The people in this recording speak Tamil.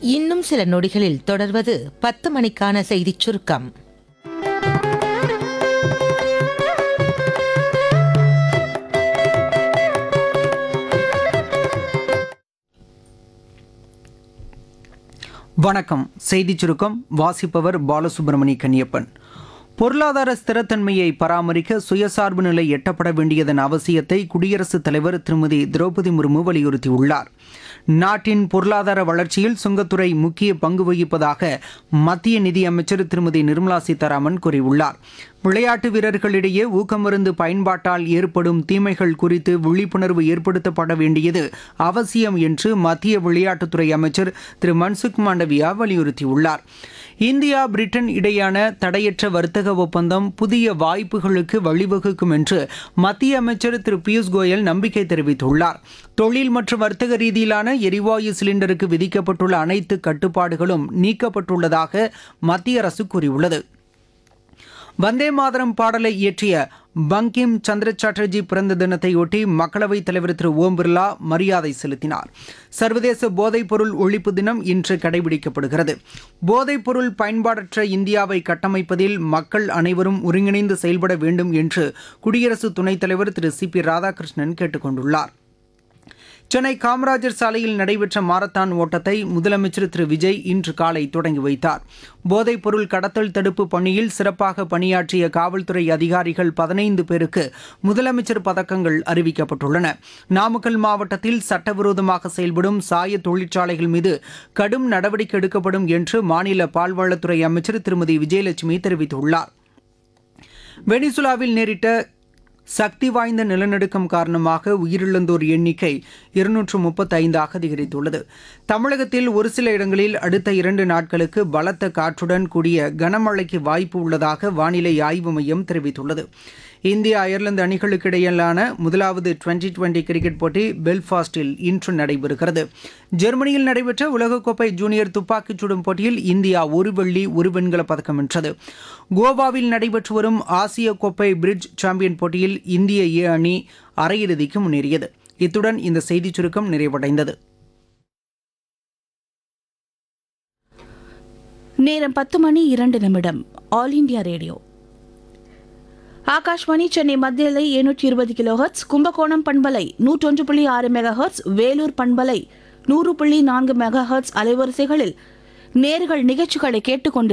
இன்னும் சில நொடிகளில் தொடர்வது பத்து மணிக்கான செய்திச் சுருக்கம் வணக்கம் செய்திச் சுருக்கம் வாசிப்பவர் பாலசுப்ரமணி கன்னியப்பன் பொருளாதார ஸ்திரத்தன்மையை பராமரிக்க சுயசார்பு நிலை எட்டப்பட வேண்டியதன் அவசியத்தை குடியரசுத் தலைவர் திருமதி திரௌபதி முர்மு வலியுறுத்தியுள்ளார் நாட்டின் பொருளாதார வளர்ச்சியில் சுங்கத்துறை முக்கிய பங்கு வகிப்பதாக மத்திய நிதியமைச்சர் திருமதி நிர்மலா சீதாராமன் கூறியுள்ளார் விளையாட்டு வீரர்களிடையே ஊக்கமருந்து பயன்பாட்டால் ஏற்படும் தீமைகள் குறித்து விழிப்புணர்வு ஏற்படுத்தப்பட வேண்டியது அவசியம் என்று மத்திய விளையாட்டுத்துறை அமைச்சர் திரு மன்சுக் மாண்டவியா வலியுறுத்தியுள்ளார் இந்தியா பிரிட்டன் இடையான தடையற்ற வர்த்தக ஒப்பந்தம் புதிய வாய்ப்புகளுக்கு வழிவகுக்கும் என்று மத்திய அமைச்சர் திரு பியூஷ் கோயல் நம்பிக்கை தெரிவித்துள்ளார் தொழில் மற்றும் வர்த்தக ரீதியிலான எரிவாயு சிலிண்டருக்கு விதிக்கப்பட்டுள்ள அனைத்து கட்டுப்பாடுகளும் நீக்கப்பட்டுள்ளதாக மத்திய அரசு கூறியுள்ளது வந்தே மாதரம் பாடலை இயற்றிய பங்கிம் சந்திர சாட்டர்ஜி பிறந்த தினத்தையொட்டி மக்களவைத் தலைவர் திரு ஓம் பிர்லா மரியாதை செலுத்தினார் சர்வதேச போதைப்பொருள் ஒழிப்பு தினம் இன்று கடைபிடிக்கப்படுகிறது போதைப்பொருள் பயன்பாடற்ற இந்தியாவை கட்டமைப்பதில் மக்கள் அனைவரும் ஒருங்கிணைந்து செயல்பட வேண்டும் என்று குடியரசு துணைத் தலைவர் திரு சி பி ராதாகிருஷ்ணன் கேட்டுக் கொண்டுள்ளார் சென்னை காமராஜர் சாலையில் நடைபெற்ற மாரத்தான் ஓட்டத்தை முதலமைச்சர் திரு விஜய் இன்று காலை தொடங்கி வைத்தார் போதைப் பொருள் கடத்தல் தடுப்பு பணியில் சிறப்பாக பணியாற்றிய காவல்துறை அதிகாரிகள் பதினைந்து பேருக்கு முதலமைச்சர் பதக்கங்கள் அறிவிக்கப்பட்டுள்ளன நாமக்கல் மாவட்டத்தில் சட்டவிரோதமாக செயல்படும் சாய தொழிற்சாலைகள் மீது கடும் நடவடிக்கை எடுக்கப்படும் என்று மாநில பால்வளத்துறை அமைச்சர் திருமதி விஜயலட்சுமி தெரிவித்துள்ளார் வெனிசுலாவில் நேரிட்ட சக்தி வாய்ந்த நிலநடுக்கம் காரணமாக உயிரிழந்தோர் எண்ணிக்கை இருநூற்று முப்பத்தைந்தாக அதிகரித்துள்ளது தமிழகத்தில் ஒரு சில இடங்களில் அடுத்த இரண்டு நாட்களுக்கு பலத்த காற்றுடன் கூடிய கனமழைக்கு வாய்ப்பு உள்ளதாக வானிலை ஆய்வு மையம் தெரிவித்துள்ளது இந்திய அயர்லாந்து அணிகளுக்கு இடையிலான முதலாவது டுவெண்டி டுவெண்டி கிரிக்கெட் போட்டி பெல்ஃபாஸ்டில் இன்று நடைபெறுகிறது ஜெர்மனியில் நடைபெற்ற உலகக்கோப்பை ஜூனியர் துப்பாக்கிச் சுடும் போட்டியில் இந்தியா ஒரு வெள்ளி ஒரு வெண்கலப் பதக்கம் வென்றது கோவாவில் நடைபெற்று வரும் ஆசிய கோப்பை பிரிட்ஜ் சாம்பியன் போட்டியில் இந்திய ஏ அணி அரையிறுதிக்கு முன்னேறியது இத்துடன் இந்த செய்திச் சுருக்கம் நிறைவடைந்தது நேரம் பத்து மணி இரண்டு நிமிடம் All India Radio Akashvani Chennai மத்தியலை எழுநூற்றி இருபது கிலோ ஹெர்ட்ஸ் கும்பகோணம் பண்பலை நூற்றொன்று புள்ளி ஆறு மெகா ஹெர்ட்ஸ் வேலூர் பண்பலை நூறு புள்ளி நான்கு மெகா ஹெர்ட்ஸ் அலைவரிசைகளில் நேர்கள் நிகழ்ச்சிகளை கேட்டுக்கொண்டு